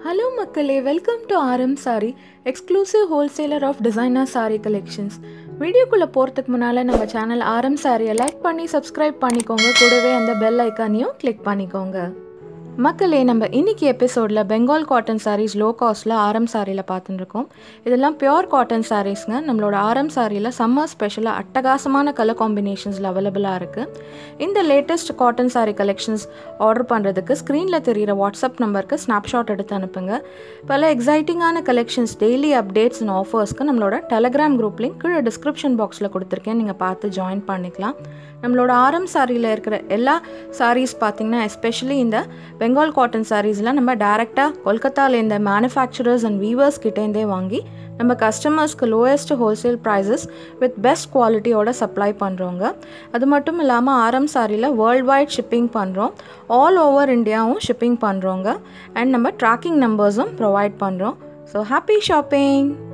hello மக்களே welcome to RM sari exclusive wholesaler of designer sari collections வீடியோக்குள்ளே போகிறதுக்கு முன்னால் நம்ம சேனல் ஆர்எம் சாரியை லைக் பண்ணி சப்ஸ்கிரைப் பண்ணிக்கோங்க கூடவே அந்த பெல் ஐக்கானையும் கிளிக் பண்ணிக்கோங்க மக்களே நம்ம இன்னைக்கு எபிசோடில் பெங்கால் காட்டன் சாரீஸ் லோ காஸ்ட்டில் ஆரம் சாரியில் பார்த்துட்டுருக்கோம் இதெல்லாம் பியோர் காட்டன் சாரீஸ்ங்க நம்மளோட ஆரம் சாரியில் சம்மர் ஸ்பெஷலாக அட்டகாசமான கலர் காம்பினேஷன்ஸில் அவைலபிளாக இருக்குது இந்த latest cotton sari collections order பண்ணுறதுக்கு ஸ்க்ரீனில் தெரிகிற வாட்ஸ்அப் நம்பருக்கு ஸ்னாப்ஷாட் எடுத்து அனுப்புங்க பல எக்ஸைட்டிங்கான கலெக்ஷன்ஸ் டெய்லி அப்டேட்ஸ் அண்ட் ஆஃபர்ஸ்க்கு நம்மளோட டெலகிராம் குரூப் லிங்க் கீழே டிஸ்கிரிப்ஷன் பாக்ஸில் கொடுத்துருக்கேன் நீங்கள் பார்த்து ஜாயின் பண்ணிக்கலாம் நம்மளோட ஆரம் சாரியில் இருக்கிற எல்லா சாரீஸ் பார்த்திங்கன்னா எஸ்பெஷலி இந்த பெங்கால் காட்டன் சாரீஸ்லாம் நம்ம டேரெக்டாக கொல்கத்தாவில் இந்த மேனுஃபேக்சரர்ஸ் அண்ட் வீவர்ஸ் கிட்டேருந்தே வாங்கி நம்ம கஸ்டமர்ஸ்க்கு lowest wholesale prices with best குவாலிட்டியோட சப்ளை பண்ணுறோங்க அது மட்டும் இல்லாமல் ஆரம் சாரியில் வேர்ல்ட் வைட் ஷிப்பிங் பண்ணுறோம் ஆல் ஓவர் இந்தியாவும் ஷிப்பிங் பண்ணுறோங்க அண்ட் நம்ம ட்ராக்கிங் நம்பர்ஸும் ப்ரொவைட் பண்ணுறோம் ஸோ ஹாப்பி ஷாப்பிங்